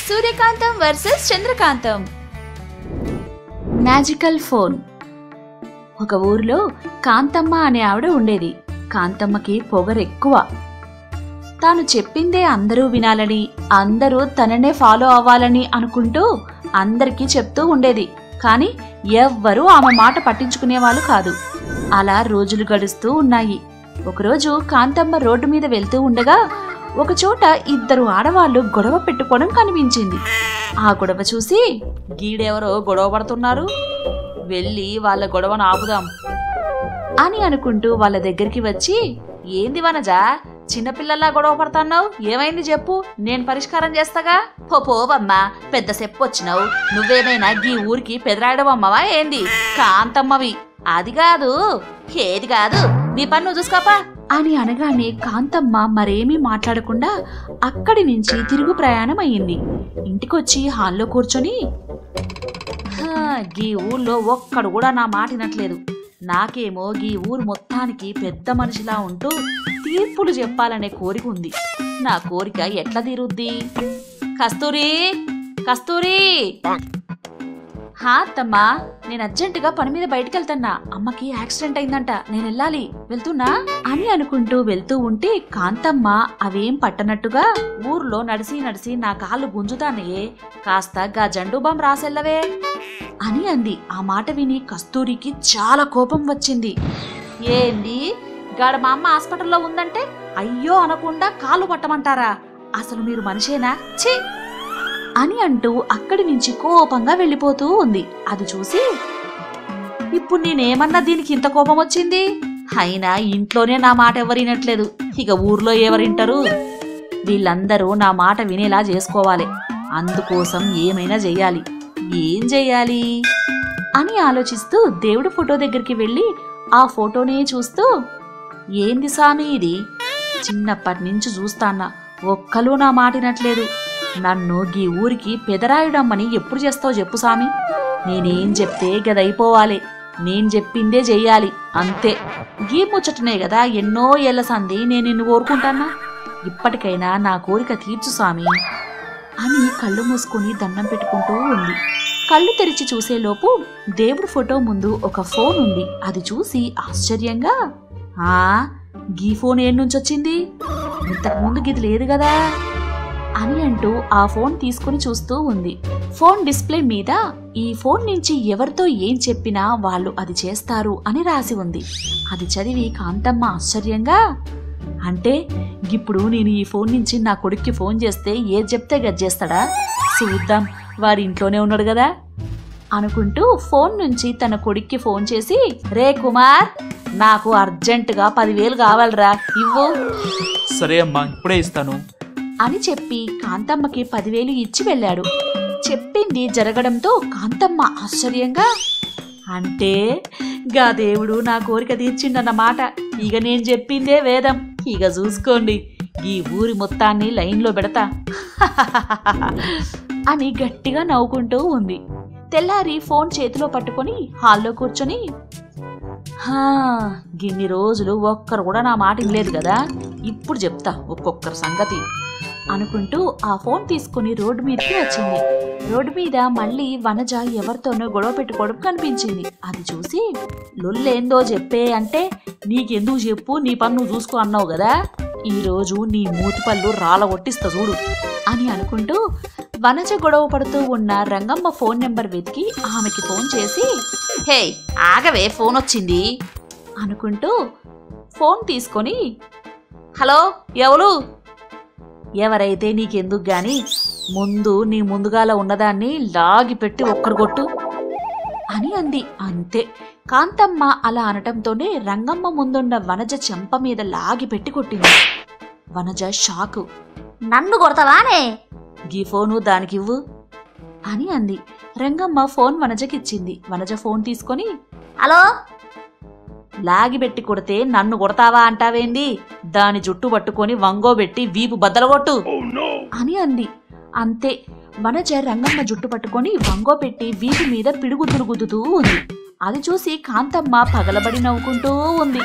సూర్యకాంతం versus Chandrakantham magical phone ఒక ఊరిలో కాంతమ్మ అనే ఆవిడ ఉండేది కాంతమ్మకి పొగరెక్కువ తాను చెప్పిందే అందరూ వినాలని అందరూ తననే ఫాలో అవ్వాలని అనుకుంటూ అందరికీ చెప్తూ ఉండేది కానీ ఎవ్వరూ ఆమె మాట పట్టించుకునేవాళ్ళు కాదు అలా రోజులు గడుస్తూ ఉన్నాయి ఒకరోజు కాంతమ్మ రోడ్డు మీద వెళ్తూ ఉండగా ఒకచోట ఇద్దరు ఆడవాళ్లు గొడవ పెట్టుకోవడం కనిపించింది ఆ గొడవ చూసి గీడెవరో గొడవ పడుతున్నారు వెళ్ళి వాళ్ళ గొడవను ఆపుదాం అని అనుకుంటూ వాళ్ళ దగ్గరికి వచ్చి ఏంది వనజా చిన్నపిల్లల్లా గొడవ పడుతున్నావు ఏమైంది చెప్పు నేను పరిష్కారం చేస్తాగా పో పోవమ్మా పెద్ద సెప్పు వచ్చినావు నువ్వేమైనా గీ ఊరికి పెదరాయడం అమ్మవా ఏంది కాంతమ్మవి అది కాదు ఏది కాదు నీ పన్ను నువ్వు చూసుకోపా అని అనగానే కాంతమ్మ మరేమీ మాట్లాడకుండా అక్కడి నుంచి తిరుగు ప్రయాణం అయ్యింది ఇంటికొచ్చి హాల్లో కూర్చొని "హా, గీ ఊళ్ళో ఒక్కడు కూడా నా మాట వినట్లేదు నాకేమో గీ ఊరు మొత్తానికి పెద్ద మనిషిలా ఉంటూ తీర్పులు చెప్పాలనే కోరిక ఉంది నా కోరిక ఎట్లా తీరుద్ది కస్తూరి కస్తూరి హా అత్తమ్మా నేను అర్జెంటుగా పని మీద బయటికి వెళ్తున్నా అమ్మకి యాక్సిడెంట్ అయిందంట నేను వెళ్ళాలి వెళ్తున్నా అని అనుకుంటూ వెళ్తూ ఉంటే కాంతమ్మ అవేం పట్టనట్టుగా ఊర్లో నడిసి నడిసి నా కాళ్ళు గుంజుతానయే కాస్త గా జండు బాం రాసెల్లవే అని అంది ఆ మాట విని కస్తూరికి చాలా కోపం వచ్చింది ఏంది గాడ మా అమ్మ హాస్పిటల్లో ఉందంటే అయ్యో అనకుండా కాళ్ళు పట్టమంటారా అసలు మీరు మనిషేనా ఛీ అని అంటూ అక్కడి నుంచి కోపంగా వెళ్ళిపోతూ ఉంది అది చూసి ఇప్పుడు నేనేమన్నా దీనికి ఇంత కోపం వచ్చింది అయినా ఇంట్లోనే నా మాట ఎవరినట్లేదు ఇక ఊర్లో ఎవరింటారు వీళ్ళందరూ నా మాట వినేలా చేసుకోవాలి అందుకోసం ఏమైనా చెయ్యాలి ఏం చెయ్యాలి అని ఆలోచిస్తూ దేవుడి ఫోటో దగ్గరికి వెళ్ళి ఆ ఫోటోనే చూస్తూ ఏంది సామి ఇది చిన్నప్పటి నుంచి చూస్తాన్నా ఒక్కలూ నా మాటినట్లేదు నన్ను గీ ఊరికి పెదరాయుడమ్మని ఎప్పుడు చేస్తావు చెప్పు సామి నేనేం చెప్తే గదైపోవాలి నేను చెప్పిందే చెయ్యాలి అంతే గీ ముచ్చటనే కదా ఎన్నో ఏళ్ల సంది నేను నిన్ను కోరుకుంటానా ఇప్పటికైనా నా కోరిక తీర్చు సామి అని కళ్ళు మూసుకొని దండం పెట్టుకుంటూ ఉంది కళ్ళు తెరిచి చూసేలోపు దేవుడి ఫోటో ముందు ఒక ఫోన్ ఉంది అది చూసి ఆశ్చర్యంగా ఆ గీ ఫోన్ ఏం నుంచి వచ్చింది ఇంతకు ముందు గిది లేదు కదా అని అంటూ ఆ ఫోన్ తీసుకుని చూస్తూ ఉంది ఫోన్ డిస్ప్లే మీద ఈ ఫోన్ నుంచి ఎవరితో ఏం చెప్పినా వాళ్ళు అది చేస్తారు అని రాసి ఉంది అది చదివి కాంతమ్మ ఆశ్చర్యంగా అంటే ఇప్పుడు నేను ఈ ఫోన్ నుంచి నా కొడుక్కి ఫోన్ చేస్తే ఏది చెప్తే గది చేస్తాడా చూద్దాం వారి ఇంట్లోనే ఉన్నాడు కదా అనుకుంటూ ఫోన్ నుంచి తన కొడుక్కి ఫోన్ చేసి రే కుమార్ నాకు అర్జెంటుగా పదివేలు కావాలిరా ఇవ్వు సరే అమ్మా ఇప్పుడే ఇస్తాను అని చెప్పి కాంతమ్మకి పదివేలు ఇచ్చి వెళ్ళాడు చెప్పింది జరగడంతో కాంతమ్మ ఆశ్చర్యంగా అంటే గా దేవుడు నా కోరిక తీర్చిండన్నమాట ఇక నేను చెప్పిందే వేదం ఇక చూసుకోండి ఈ ఊరి మొత్తాన్ని లైన్లో పెడతా అని గట్టిగా నవ్వుకుంటూ ఉంది తెల్లారి ఫోన్ చేతిలో పట్టుకొని హాల్లో కూర్చొని హా గిన్ని రోజులు ఒక్కరు కూడా నా మాట లేదు కదా ఇప్పుడు చెప్తా ఒక్కొక్కరి సంగతి అనుకుంటూ ఆ ఫోన్ తీసుకుని రోడ్డు మీదకి వచ్చింది రోడ్డు మీద మళ్ళీ వనజ ఎవరితోనో గొడవ పెట్టుకోవడం కనిపించింది అది చూసి లొల్లేందో చెప్పే అంటే నీకెందుకు చెప్పు నీ పన్ను నువ్వు చూసుకో అన్నావు కదా ఈ రోజు నీ మూతి పళ్ళు రాళ్ళ కొట్టిస్తా చూడు అని అనుకుంటూ వనజ గొడవ పడుతూ ఉన్న రంగమ్మ ఫోన్ నెంబర్ వెతికి ఆమెకి ఫోన్ చేసి హే ఆగవే ఫోన్ వచ్చింది అనుకుంటూ ఫోన్ తీసుకొని హలో ఎవరు ఎవరైతే నీకెందుకు గాని ముందు నీ ముందుగాల ఉన్నదాన్ని లాగి పెట్టి ఒక్కరు కొట్టు అని అంది అంతే కాంతమ్మ అలా అనటంతోనే రంగమ్మ ముందున్న వనజ చెంప మీద లాగి పెట్టి కొట్టింది వనజ షాకు నన్ను కొడతావానే గీ ఫోను దానికివ్వు అని అంది రంగమ్మ ఫోన్ వనజకిచ్చింది వనజ ఫోన్ తీసుకొని హలో లాగి పెట్టి కొడితే నన్ను కొడతావా అంటావేంది దాని జుట్టు పట్టుకొని వంగోబెట్టి వీపు బద్దలగొట్టు అని అంది అంతే వనజ రంగమ్మ జుట్టు పట్టుకొని వంగోపెట్టి వీపు మీద పిడుగుతులు గుద్దుతూ ఉంది అది చూసి కాంతమ్మ పగలబడి నవ్వుకుంటూ ఉంది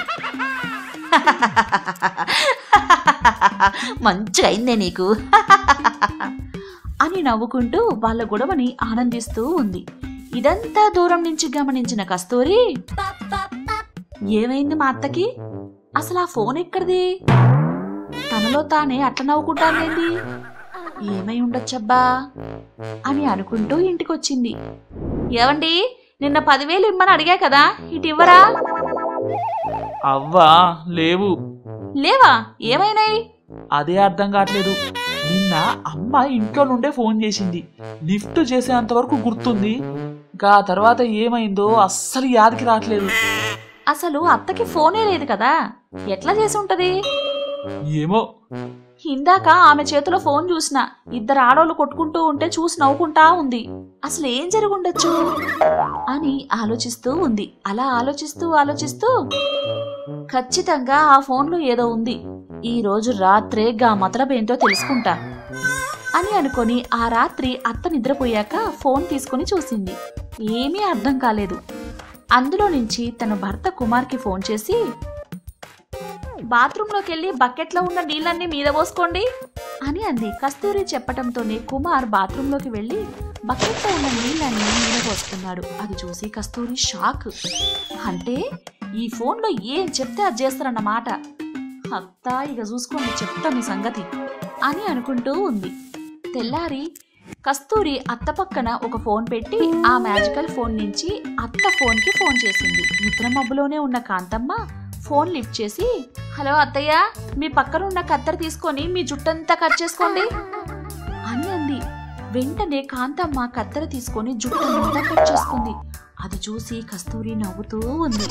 మంచిగా అయిందే నీకు అని నవ్వుకుంటూ వాళ్ళ గొడవని ఆనందిస్తూ ఉంది ఇదంతా దూరం నుంచి గమనించిన కస్తూరి ఏమైంది మా అత్తకి అసలు ఆ ఫోన్ ఎక్కడిది తనలో తానే అట్ట నవ్వుకుంటానేంది ఏమై ఉండొచ్చబ్బా అని అనుకుంటూ ఇంటికొచ్చింది ఏవండి నిన్న పదివేలు ఇమ్మని అడిగా కదా ఇటు ఇవ్వరా అవ్వా లేవు లేవా ఏమైనాయి అదే అర్థం కావట్లేదు నిన్న అమ్మ ఇంట్లో నుండే ఫోన్ చేసింది లిఫ్ట్ చేసేంత వరకు గుర్తుంది గా తర్వాత ఏమైందో అస్సలు యాదికి రావట్లేదు అసలు అత్తకి ఫోనే లేదు కదా ఎట్లా చేసి ఉంటది ఏమో ఇందాక ఆమె చేతిలో ఫోన్ చూసిన ఇద్దరు ఆడోళ్ళు కొట్టుకుంటూ ఉంటే చూసి నవ్వుకుంటా ఉంది అసలు ఏం జరుగుండొచ్చు అని ఆలోచిస్తూ ఉంది అలా ఆలోచిస్తూ ఆలోచిస్తూ ఖచ్చితంగా ఆ ఫోన్లో ఏదో ఉంది ఈ రోజు రాత్రే గా మతలబేంటో తెలుసుకుంటా అని అనుకొని ఆ రాత్రి అత్త నిద్రపోయాక ఫోన్ తీసుకుని చూసింది ఏమీ అర్థం కాలేదు అందులో నుంచి తన భర్త కుమార్కి ఫోన్ చేసి బాత్రూంలోకి వెళ్ళి బకెట్లో ఉన్న నీళ్ళన్నీ మీద పోసుకోండి అని అంది కస్తూరి చెప్పటంతోనే కుమార్ బాత్రూంలోకి వెళ్ళి బకెట్లో ఉన్న నీళ్ళన్నీ మీద పోసుకున్నాడు అది చూసి కస్తూరి షాక్ అంటే ఈ ఫోన్లో ఏం చెప్తే అది చేస్తారన్నమాట అత్త ఇక చూసుకోండి చెప్తా మీ సంగతి అని అనుకుంటూ ఉంది తెల్లారి కస్తూరి అత్త పక్కన ఒక ఫోన్ పెట్టి ఆ మ్యాజికల్ ఫోన్ నుంచి అత్త ఫోన్కి ఫోన్ చేసింది నిద్ర మబ్బులోనే ఉన్న కాంతమ్మ ఫోన్ లిఫ్ట్ చేసి హలో అత్తయ్య మీ పక్కన ఉన్న కత్తెర తీసుకొని మీ జుట్టంతా కట్ చేసుకోండి అని అంది వెంటనే కాంతమ్మ కత్తెర తీసుకొని జుట్టంతా కట్ చేసుకుంది అది చూసి కస్తూరి నవ్వుతూ ఉంది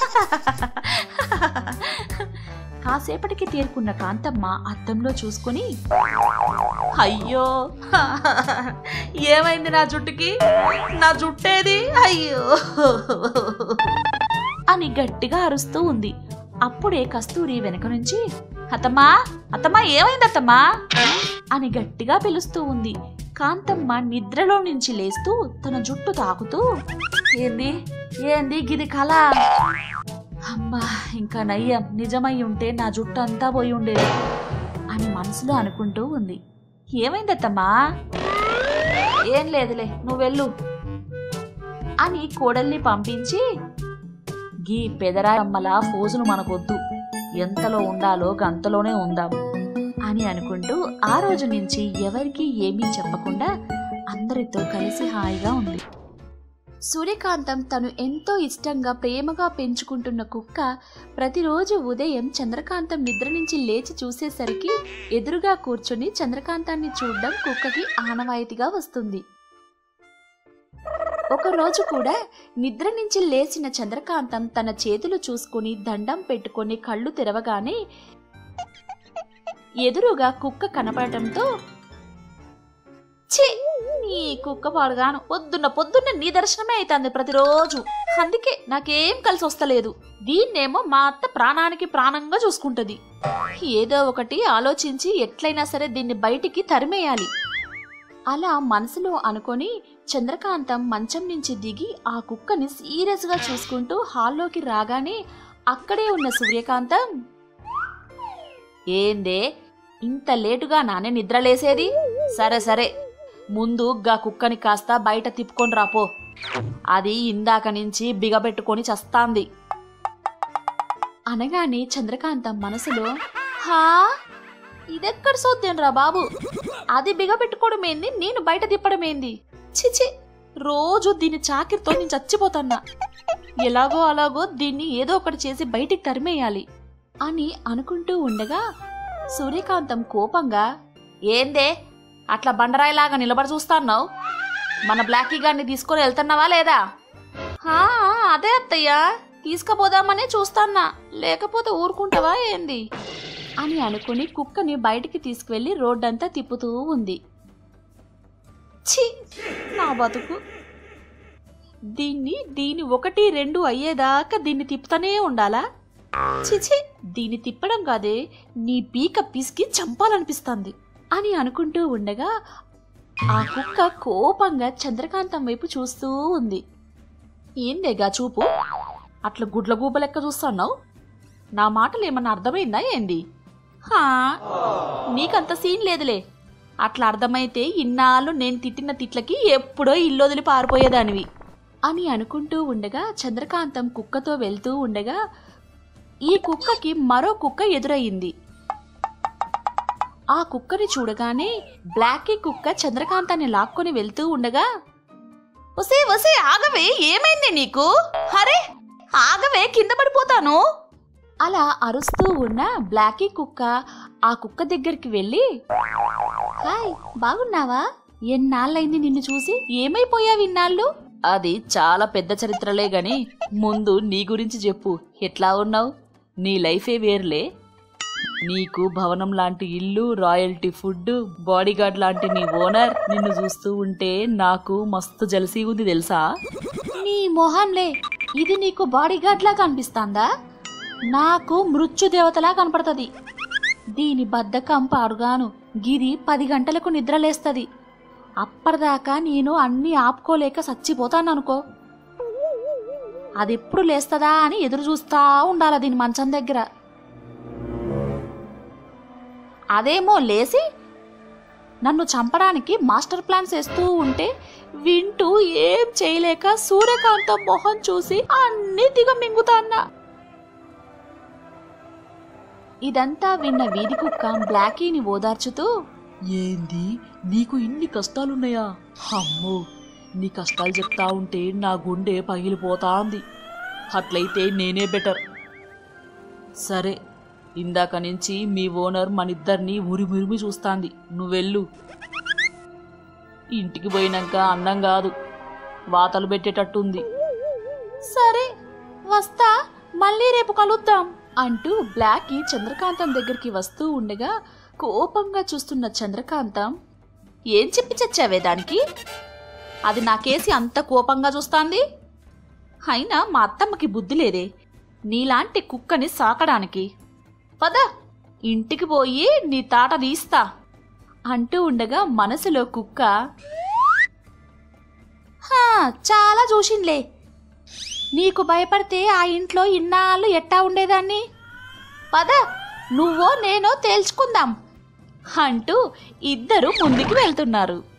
కాసేపటికి తేరుకున్న కాంతమ్మ అద్దంలో చూసుకొని అయ్యో ఏమైంది నా జుట్టుకి నా జుట్టేది అయ్యో అని గట్టిగా అరుస్తూ ఉంది అప్పుడే కస్తూరి వెనక నుంచి అత్తమ్మా అత్తమ్మా ఏమైంది అత్తమ్మా అని గట్టిగా పిలుస్తూ ఉంది కాంతమ్మ నిద్రలో నుంచి లేస్తూ తన జుట్టు తాకుతూ ఏంది ఏంది గిది కళ అమ్మా ఇంకా నయ్యం నిజమై ఉంటే నా జుట్టు అంతా పోయి ఉండేది అని మనసులో అనుకుంటూ ఉంది ఏమైంది అత్తమ్మా ఏం లేదులే నువ్వు వెళ్ళు అని కోడల్ని పంపించి గీ పెదరాయమ్మల ఫోజును మనకొద్దు ఎంతలో ఉండాలో గంతలోనే ఉందాం అని అనుకుంటూ ఆ రోజు నుంచి ఎవరికీ ఏమీ చెప్పకుండా అందరితో కలిసి హాయిగా ఉంది సూర్యకాంతం తను ఎంతో ఇష్టంగా ప్రేమగా పెంచుకుంటున్న కుక్క ప్రతిరోజు ఉదయం చంద్రకాంతం నిద్ర నుంచి లేచి చూసేసరికి ఎదురుగా కూర్చొని చంద్రకాంతాన్ని చూడడం కుక్కకి ఆనవాయితీగా వస్తుంది ఒకరోజు కూడా నిద్ర నుంచి లేచిన చంద్రకాంతం తన చేతులు చూసుకుని దండం పెట్టుకొని కళ్ళు తెరవగానే ఎదురుగా కుక్క కనపడటంతో ఛీ నీ కుక్క పాడుగాను పొద్దున్న పొద్దున్న నీ దర్శనమే అవుతుంది ప్రతిరోజు అందుకే నాకేం కలిసి వస్తలేదు దీన్నేమో మా అత్త ప్రాణానికి ప్రాణంగా చూసుకుంటది ఏదో ఒకటి ఆలోచించి ఎట్లయినా సరే దీన్ని బయటికి తరిమేయాలి అలా మనసులో అనుకొని చంద్రకాంతం మంచం నుంచి దిగి ఆ కుక్కని సీరియస్గా చూసుకుంటూ హాల్లోకి రాగానే అక్కడే ఉన్న సూర్యకాంతం ఏందే ఇంత లేటుగా నానే నిద్రలేసేది సరే సరే ముందు గా కుక్కని కాస్త బయట తిప్పుకొని రాపో అది ఇందాక నుంచి బిగబెట్టుకొని చస్తాంది అనగానే చంద్రకాంతం మనసులో హా ఇదెక్కడ సోద్యం రా బాబు అది బిగబెట్టుకోవడం ఏంది నేను బయట తిప్పడం ఏంది చిచి రోజు దీని చాకిరితో నేను చచ్చిపోతున్నా ఎలాగో అలాగో దీన్ని ఏదో ఒకటి చేసి బయటికి తరిమేయాలి అని అనుకుంటూ ఉండగా సూర్యకాంతం కోపంగా ఏందే అట్లా బండరాయిలాగా నిలబడి చూస్తాన్నావు మన బ్లాకీ గారిని తీసుకొని వెళ్తున్నావా లేదా "హా, అదే అత్తయ్య తీసుకుపోదామనే చూస్తాన్నా లేకపోతే ఊరుకుంటావా ఏంది అని అనుకుని కుక్కని బయటికి తీసుకువెళ్ళి రోడ్డంతా తిప్పుతూ ఉంది ఛీ నా బతుకు దీన్ని దీని ఒకటి రెండు అయ్యేదాకా దీన్ని తిప్పుతూనే ఉండాలా చిచి దీన్ని తిప్పడం కాదే నీ పీక పిసికి చంపాలనిపిస్తుంది అని అనుకుంటూ ఉండగా ఆ కుక్క కోపంగా చంద్రకాంతం వైపు చూస్తూ ఉంది ఏందేగా చూపు అట్లా గుడ్ల గూబ లెక్క చూస్తున్నావు నా మాటలు ఏమన్నా అర్థమైందా ఏంది హా నీకంత సీన్ లేదులే అట్లా అర్థమైతే ఇన్నాళ్ళు నేను తిట్టిన తిట్లకి ఎప్పుడో ఇల్లొదిలి పారిపోయేదానివి అని అనుకుంటూ ఉండగా చంద్రకాంతం కుక్కతో వెళ్తూ ఉండగా ఈ కుక్కకి మరో కుక్క ఎదురయ్యింది ఆ కుక్కని చూడగానే బ్లాకీ కుక్క చంద్రకాంతాన్ని లాక్కొని వెళ్తూ ఉండగా ఒసే ఒసే ఆగవే ఏమైంది నీకు అరే ఆగవే కింద పడిపోతాను అలా అరుస్తూ ఉన్న బ్లాకీ కుక్క ఆ కుక్క దగ్గరికి వెళ్ళి హాయ్ బాగున్నావా ఎన్నాళ్ళైంది నిన్ను చూసి ఏమైపోయావు ఇన్నాళ్ళు అది చాలా పెద్ద చరిత్రలే గాని ముందు నీ గురించి చెప్పు ఎట్లా ఉన్నావు నీ లైఫే వేర్లే నీకు భవనం లాంటి ఇల్లు రాయల్టీ ఫుడ్ బాడీగార్డ్ లాంటి నీ ఓనర్ నిన్ను చూస్తూ ఉంటే నాకు మస్తు జలసీ ఉంది తెలుసా నీ మొహంలే ఇది నీకు బాడీగార్డ్ లా కనిపిస్తాందా నాకు మృత్యుదేవతలా కనపడుతుంది దీని బద్ధకం పాడుగాను గిరి పది గంటలకు నిద్రలేస్తది అప్పటిదాకా నేను అన్నీ ఆపుకోలేక చచ్చిపోతాననుకో అదెప్పుడు లేస్తదా అని ఎదురు చూస్తా ఉండాల దీని మంచం దగ్గర అదేమో లేసి నన్ను చంపడానికి మాస్టర్ ప్లాన్స్ వేస్తూ ఉంటే వింటూ ఏం చేయలేక సూర్యకాంతం మొహం చూసి అన్నీ దిగమింగుతాన్నా ఇదంతా విన్న వీధి కుక్క బ్లాకీని ఓదార్చుతూ ఏంది నీకు ఇన్ని కష్టాలున్నాయా అమ్మో నీ కష్టాలు చెప్తా ఉంటే నా గుండె పగిలిపోతాంది అట్లయితే నేనే బెటర్ సరే ఇందాక నుంచి మీ ఓనర్ మనిద్దరిని ఉరిమురిమి చూస్తాంది నువ్వెళ్ళు ఇంటికి పోయినాక అన్నం కాదు వాతలు పెట్టేటట్టుంది సరే వస్తా మళ్ళీ రేపు కలుద్దాం అంటూ బ్లాకీ చంద్రకాంతం దగ్గరికి వస్తూ ఉండగా కోపంగా చూస్తున్న చంద్రకాంతం ఏం చెప్పి చచ్చావే దానికి అది నాకేసి అంత కోపంగా చూస్తాంది అయినా మా అత్తమ్మకి బుద్ధి లేదే నీలాంటి కుక్కని సాకడానికి పద ఇంటికి పోయి నీ తాట తీస్తా అంటూ ఉండగా మనసులో కుక్క "హా, చాలా చూసిండ్లే నీకు భయపడితే ఆ ఇంట్లో ఇన్నాళ్ళు ఎట్టా ఉండేదాన్ని పద నువ్వో నేనో తేల్చుకుందాం అంటూ ఇద్దరు ముందుకు వెళ్తున్నారు